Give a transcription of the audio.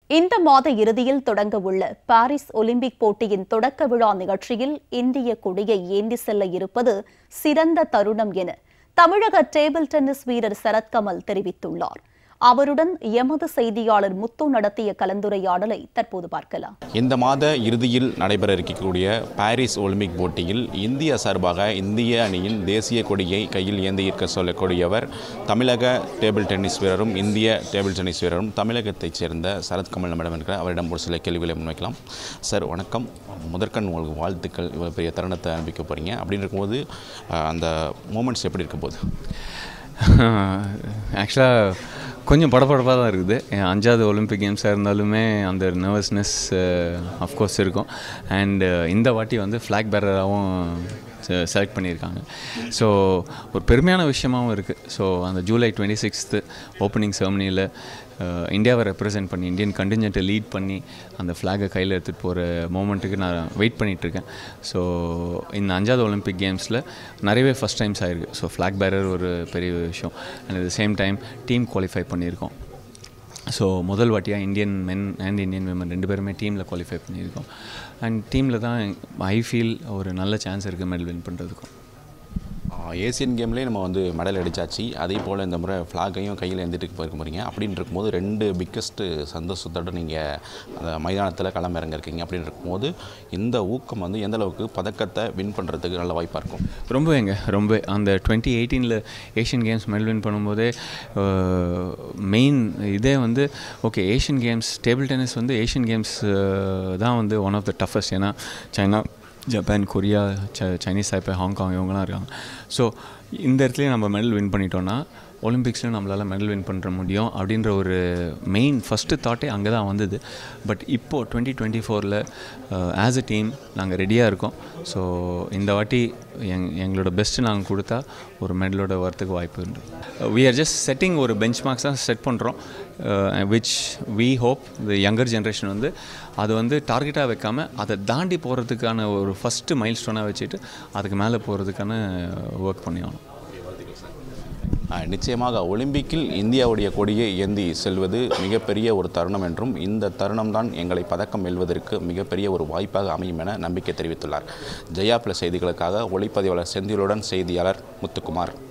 இந்த மாத இறுதியில் தொடங்க உள்ள பாரிஸ் ஒலிம்பிக் போட்டியின் தொடக்க விழா நிகழ்ச்சியில் இந்திய கொடியை ஏந்தி செல்ல இருப்பது சிறந்த தருணம் என தமிழக டேபிள் டென்னிஸ் வீரர் சரத்கமல் தெரிவித்துள்ளார் அவருடன் எமது செய்தியாளர் முத்து நடத்திய கலந்துரையாடலை தற்போது பார்க்கலாம் இந்த மாத இறுதியில் நடைபெற இருக்கக்கூடிய பாரிஸ் ஒலிம்பிக் போட்டியில் இந்திய சார்பாக இந்திய அணியின் தேசிய கொடியை கையில் ஏந்தி இருக்க சொல்லக்கூடியவர் தமிழக டேபிள் டென்னிஸ் வீரரும் இந்திய டேபிள் டென்னிஸ் வீரரும் தமிழகத்தைச் சேர்ந்த சரத்கமல் நம்மிடம் இருக்கிற அவரிடம் ஒரு சில கேள்விகளை முன்வைக்கலாம் சார் வணக்கம் முதற்கண் உங்களுக்கு வாழ்த்துக்கள் இவ்வளோ பெரிய தருணத்தை அனுப்பிக்க போகிறீங்க அப்படின்னு இருக்கும்போது அஹ், அந்த மூமெண்ட்ஸ் எப்படி இருக்க போகுது ஆக்சுவலாக கொஞ்சம் படபடப்பாக தான் இருக்குது என் அஞ்சாவது ஒலிம்பிக் கேம்ஸாக இருந்தாலுமே அந்த நர்வஸ்னஸ் அஃப்கோர்ஸ் இருக்கும் அண்ட் இந்த வாட்டி வந்து ஃப்ளாக் பேரராகவும் செலக்ட் பண்ணியிருக்காங்க ஸோ ஒரு பெருமையான விஷயமாகவும் இருக்குது ஸோ அந்த ஜூலை டுவெண்ட்டி சிக்ஸ்த்து ஓப்பனிங் செரமனியில் இந்தியாவை ரெப்ரசென்ட் பண்ணி இந்தியன் கண்டிஞ்சென்ட்டை லீட் பண்ணி அந்த ஃப்ளாகை கையில் எடுத்துகிட்டு போகிற மூமெண்ட்டுக்கு நான் வெயிட் பண்ணிகிட்ருக்கேன் ஸோ இந்த அஞ்சாவது ஒலிம்பிக் கேம்ஸில் நிறையவே ஃபஸ்ட் டைம்ஸ் ஆயிருக்கு ஸோ ஃப்ளாக் பேரர் ஒரு பெரிய விஷயம் and at same time team qualify பண்ணியிருக்கோம் ஸோ முதல் வாட்டியாக Indian men and Indian women ரெண்டு பேருமே டீமில் குவாலிஃபை பண்ணியிருக்கோம் அண்ட் டீமில் தான் ஐ ஃபீல் ஒரு நல்ல சான்ஸ் இருக்குது மெடல் வின் பண்ணுறதுக்கும் ஏசியன் கேம்லேயே நம்ம வந்து மெடல் அடிச்சாச்சு அதே போல் இந்த முறை ஃப்ளாகையும் கையில் எழுந்துட்டு போயிருக்க போகிறீங்க அப்படின்னு இருக்கும்போது ரெண்டு பிக்கஸ்ட்டு சந்தோஷத்தோட நீங்கள் அந்த மைதானத்தில் களமிறங்க இருக்கீங்க அப்படின்னு இருக்கும்போது இந்த ஊக்கம் வந்து எந்த அளவுக்கு பதக்கத்தை வின் பண்ணுறதுக்கு நல்ல வாய்ப்பாக இருக்கும் ரொம்ப எங்க ரொம்ப அந்த டுவெண்ட்டி எயிட்டீனில் ஏஷியன் கேம்ஸ் மெடல் வின் பண்ணும்போதே மெயின் இதே வந்து okay Asian games table tennis வந்து ஏஷியன் கேம்ஸ் தான் வந்து ஒன் ஆஃப் த டஃபஸ்ட் ஏன்னா சைனா ஜப்பான் கொரியா ச சைனீஸ் தாய்ப்பே ஹாங்காங் இவங்கலாம் இருக்காங்க ஸோ இந்த இடத்துலையும் நம்ம மெடல் வின் பண்ணிட்டோன்னா ஒலிம்பிக்ஸ்லையும் நம்மளால் மெடல் வின் பண்ணுற முடியும் அப்படின்ற ஒரு மெயின் ஃபஸ்ட்டு தாட்டே அங்கே தான் வந்தது பட் இப்போது டுவெண்ட்டி டுவெண்ட்டி ஃபோரில் ஆஸ் அ டீம் நாங்கள் ரெடியாக இருக்கோம் ஸோ இந்த வாட்டி எங் எங்களோட பெஸ்ட்டு நாங்கள் கொடுத்தா ஒரு மெடலோட வரத்துக்கு வாய்ப்பு உண்டு வி ஆர் ஜஸ்ட் செட்டிங் ஒரு பெஞ்ச் மார்க்ஸ் தான் செட் பண்ணுறோம் which we hope the younger generation வந்து அது வந்து டார்கெட்டாக வைக்காமல் அதை தாண்டி போகிறதுக்கான ஒரு ஃபஸ்ட்டு மைல் ஸ்டோனாக வச்சுட்டு அதுக்கு மேலே போகிறதுக்கான ஒர்க் பண்ணி ஆகணும் ஆஹ் நிச்சயமாக ஒலிம்பிக்கில் இந்தியாவுடைய கொடியை ஏந்தி செல்வது மிகப்பெரிய ஒரு தருணம் என்றும் இந்த தருணம் தான் எங்களை பதக்கம் வெல்வதற்கு மிகப்பெரிய ஒரு வாய்ப்பாக அமையும் என நம்பிக்கை தெரிவித்துள்ளார் ஜெயா பிளஸ் செய்திகளுக்காக ஒளிப்பதிவாளர் செந்திலுடன் செய்தியாளர் முத்துக்குமார்